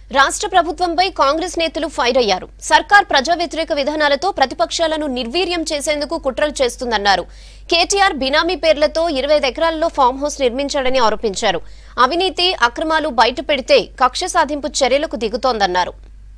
రాష్ట్ర ప్రభుత్వంపై కాంగ్రెస్ నేతలు ఫైర్ అయ్యారు సర్కార్ ప్రజా వ్యతిరేక విధానాలతో ప్రతిపక్షాలను నిర్వీర్యం చేసేందుకు కుట్రలు చేస్తుందన్నారు కేటీఆర్ బినామీ పేర్లతో ఇరవై ఎకరాల్లో ఫామ్ హౌస్ నిర్మించాడని ఆరోపించారు అవినీతి అక్రమాలు బయటపెడితే కక్ష సాధింపు చర్యలకు దిగుతోందన్నారు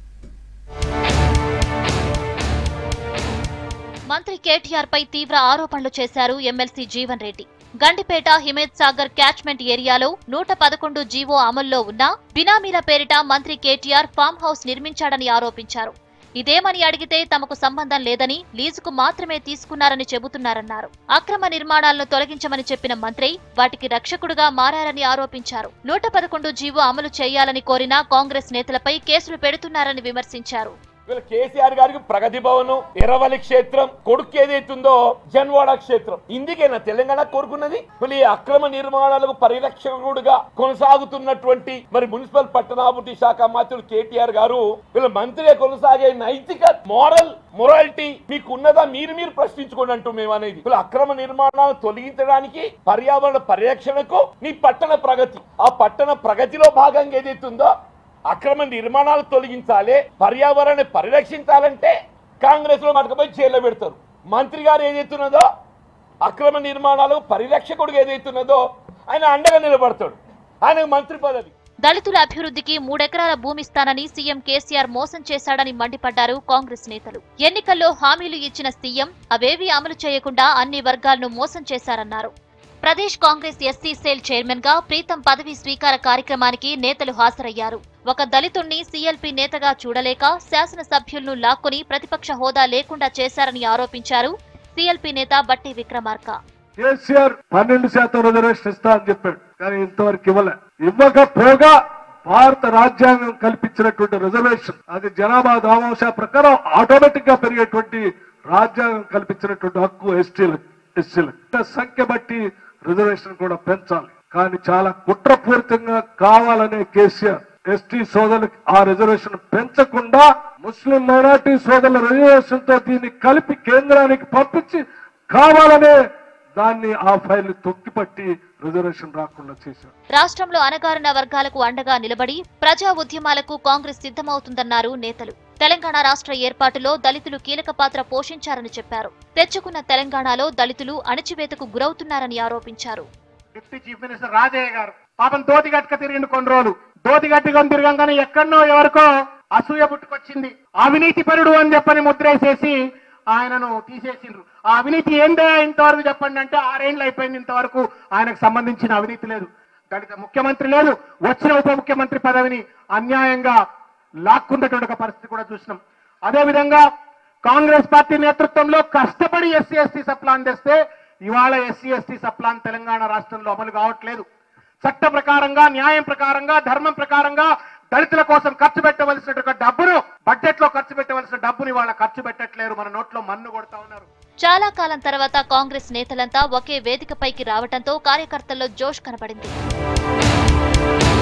మంత్రి కేటీఆర్ పై తీవ్ర ఆరోపణలు చేశారు ఎమ్మెల్సీ జీవన్ రెడ్డి గండిపేట హిమేత్ సాగర్ క్యాచ్మెంట్ ఏరియాలో నూట పదకొండు జీవో అమల్లో ఉన్న బినామీల పేరిట మంత్రి కేటీఆర్ ఫామ్ హౌస్ నిర్మించాడని ఆరోపించారు ఇదేమని అడిగితే తమకు సంబంధం లేదని లీజుకు మాత్రమే తీసుకున్నారని చెబుతున్నారన్నారు అక్రమ నిర్మాణాలను తొలగించమని చెప్పిన మంత్రి వాటికి రక్షకుడుగా మారారని ఆరోపించారు నూట పదకొండు జీవో అమలు చేయాలని కోరిన కాంగ్రెస్ నేతలపై కేసులు పెడుతున్నారని విమర్శించారు వీళ్ళ కేసీఆర్ గారికి ప్రగతి భవన్ ఎర్రవల్లి క్షేత్రం కొడుకు ఏదైతుందో జన్వాడ క్షేత్రం ఇందుకేనా తెలంగాణ కోరుకున్నది వీళ్ళు ఈ అక్రమ నిర్మాణాలకు పరిరక్షకుడుగా కొనసాగుతున్నటువంటి మరి మున్సిపల్ పట్టణాభివృద్ధి శాఖ మంత్రులు కేటీఆర్ గారు వీళ్ళ మంత్రిగా కొనసాగే నైతిక మోరల్ మొరాలిటీ మీకు ఉన్నదా మీరు మీరు ప్రశ్నించుకోండి అంటూ మేము అనేది వీళ్ళ అక్రమ నిర్మాణాలను తొలగించడానికి పర్యావరణ పరిరక్షణకు నీ పట్టణ ప్రగతి ఆ పట్టణ ప్రగతిలో భాగంగా ఏదైతుందో అక్రమ నిర్మాణాలు తొలగించాలి పర్యావరణాన్ని పరిరక్షించాలంటే కాంగ్రెస్ లో మటుకుపోయి జైల్లో పెడతారు మంత్రి గారు ఏదైతున్నదో అక్రమ నిర్మాణాలు పరిరక్షకుడు ఏదైతున్నదో ఆయన అండగా నిలబడతాడు ఆయన మంత్రి పదవి దళితుల అభివృద్ధికి మూడెకరాల భూమిస్తానని సీఎం కేసీఆర్ మోసం చేశాడని మండిపడ్డారు కాంగ్రెస్ నేతలు ఎన్నికల్లో హామీలు ఇచ్చిన సీఎం అవేవీ అమలు చేయకుండా అన్ని వర్గాలను మోసం చేశారన్నారు Pradesh Congress SC cell chairman గా ప్రీతం పదవీ స్వీకార కార్యక్రమానికి నేతలు హాజరయ్యారు ఒక దళితుణ్ణి సీఎల్పీ నేతగా చూడలేక శాసనసభ్యులను లాక్కొని ప్రతిపక్ష హోదా లేకుండా చేశారని ఆరోపించారు సీఎల్పీ నేత బట్టి విక్రమార్క కేసీఆర్ పన్నెండు శాతం రిజర్వేషన్ ఇస్తా అని చెప్పాడు కానీ ఇంతవరకు ఇవ్వలే ఇవ్వకపోగా భారత రాజ్యాంగం కల్పించినటువంటి రిజర్వేషన్ అది జనాభా దామాంశ ప్రకారం ఆటోమేటిక్ గా పెరిగేటువంటి రాజ్యాంగం కల్పించినటువంటి హక్కు ఎస్టీలకు ఎస్సీలకు సంఖ్య బట్టి రిజర్వేషన్ కూడా పెంచాలి కానీ చాలా కుట్రపూరితంగా కావాలనే కేసీఆర్ ఎస్టీ సోదరులకు ఆ రిజర్వేషన్ పెంచకుండా ముస్లిం మైనార్టీ సోదరుల రిజర్వేషన్ తో దీన్ని కలిపి కేంద్రానికి పంపించి కావాలనే దాన్ని ఆ ఫైల్ తొక్కిపట్టి రిజర్వేషన్ రాకుండా చేశారు రాష్ట్రంలో అణగారిన వర్గాలకు అండగా నిలబడి ప్రజా ఉద్యమాలకు కాంగ్రెస్ సిద్ధమవుతుందన్నారు నేతలు తెలంగాణ రాష్ట్ర ఏర్పాటులో దళితులు కీలక పాత్ర పోషించారని చెప్పారు తెచ్చుకున్న తెలంగాణలో దళితులు అణచివేతకు గురవుతున్నారని ఆరోపించారు డిప్యూటీ చీఫ్ మినిస్టర్ రాజయ్య గారు పాపం దోతి గట్టుక తిరిగిండు కొన్ని రోజులు దోతి గట్టుకొని తిరగంగానే ఎక్కడనో ఎవరికో అసూయ పుట్టుకొచ్చింది అవినీతి పరుడు అని చెప్పని ముద్రేసేసి ఆయనను తీసేసిండ్రు ఆ అవినీతి ఏందే ఇంతవరకు చెప్పండి అంటే ఆరేండ్లు అయిపోయింది ఇంతవరకు ఆయనకు సంబంధించిన అవినీతి లేదు దళిత ముఖ్యమంత్రి లేదు వచ్చిన ఉప ముఖ్యమంత్రి పదవిని అన్యాయంగా లాక్కున్నటువంటి ఒక పరిస్థితి కూడా చూసినాం అదే విధంగా కాంగ్రెస్ పార్టీ నేతృత్వంలో కష్టపడి ఎస్సీ ఎస్టీ సప్లాన్ తెస్తే ఇవాళ ఎస్సీ ఎస్టీ సప్లాన్ తెలంగాణ రాష్ట్రంలో అమలు కావట్లేదు చట్ట ప్రకారంగా న్యాయం ప్రకారంగా ధర్మం ప్రకారంగా దళితుల కోసం ఖర్చు పెట్టవలసిన డబ్బును బడ్జెట్ లో ఖర్చు పెట్టవలసిన డబ్బుని వాళ్ళ ఖర్చు పెట్టట్లేరు మన నోట్లో మన్ను కొడతా ఉన్నారు చాలా కాలం తర్వాత కాంగ్రెస్ నేతలంతా ఒకే వేదికపైకి రావడంతో కార్యకర్తల్లో జోష్ కనబడింది